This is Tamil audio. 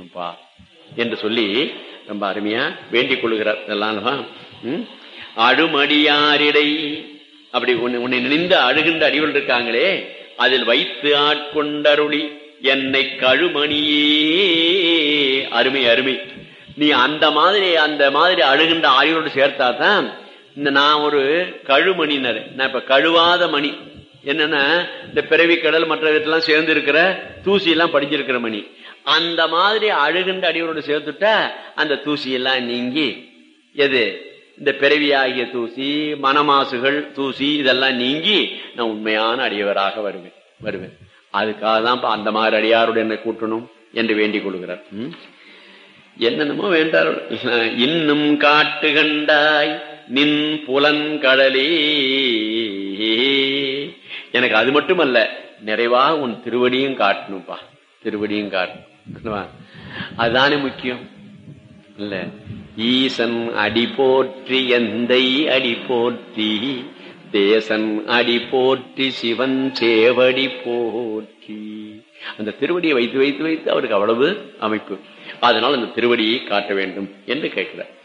வேணும்ப்பா என்று சொல்லி ரொம்ப அருமையா வேண்டிக் கொள்கிறார் இதெல்லாம் அல்லவா? ம்? அழுமடியாரிடை அப்படி உன்னை உன்னை நினைந்து அழுகின்ற அடிகள் இருக்காங்களே அதில் வைத்து ஆட்கொண்டருளி என்னை கழுமணியே அருமை அருமை நீ அந்த மாதிரி அந்த மாதிரி அழுகின்ற ஆரியோடு சேர்த்தா தான் இந்த நான் ஒரு கழுமணினர் நான் இப்ப கழுவாத மணி என்னன்னா இந்த பிறவி கடல் மற்ற இதெல்லாம் சேர்ந்து இருக்கிற தூசி எல்லாம் படிஞ்சிருக்கிற மணி அந்த மாதிரி அழுகின்ற அடியோடு சேர்த்துட்டா அந்த தூசி எல்லாம் நீங்கி எது இந்த பிறவியாகிய தூசி மனமாசுகள் தூசி இதெல்லாம் நீங்கி நான் உண்மையான அடியவராக வருவேன் வருவேன் அதுக்காக தான் இப்ப அந்த மாதிரி அடியாரோடு என்னை கூட்டணும் என்று வேண்டிக் கொள்கிறார் ம்? என்னென்னமோ வேண்டார் இன்னும் காட்டு கண்டாய் நின் புலன்கடலே எனக்கு அது மட்டுமல்ல நிறைவாக உன் திருவடியும் காட்டணும்ப்பா திருவடியும் காட்டணும் அதுதானே முக்கியம் இல்ல ஈசன் அடி போற்றி எந்தை அடி போற்றி தேசன் அடி போற்றி சிவன் சேவடி போற்றி அந்த திருவடியை வைத்து வைத்து வைத்து அவருக்கு அவ்வளவு அமைப்பு அதனால் அந்த திருவடியை காட்ட வேண்டும் என்று கேட்கிறார்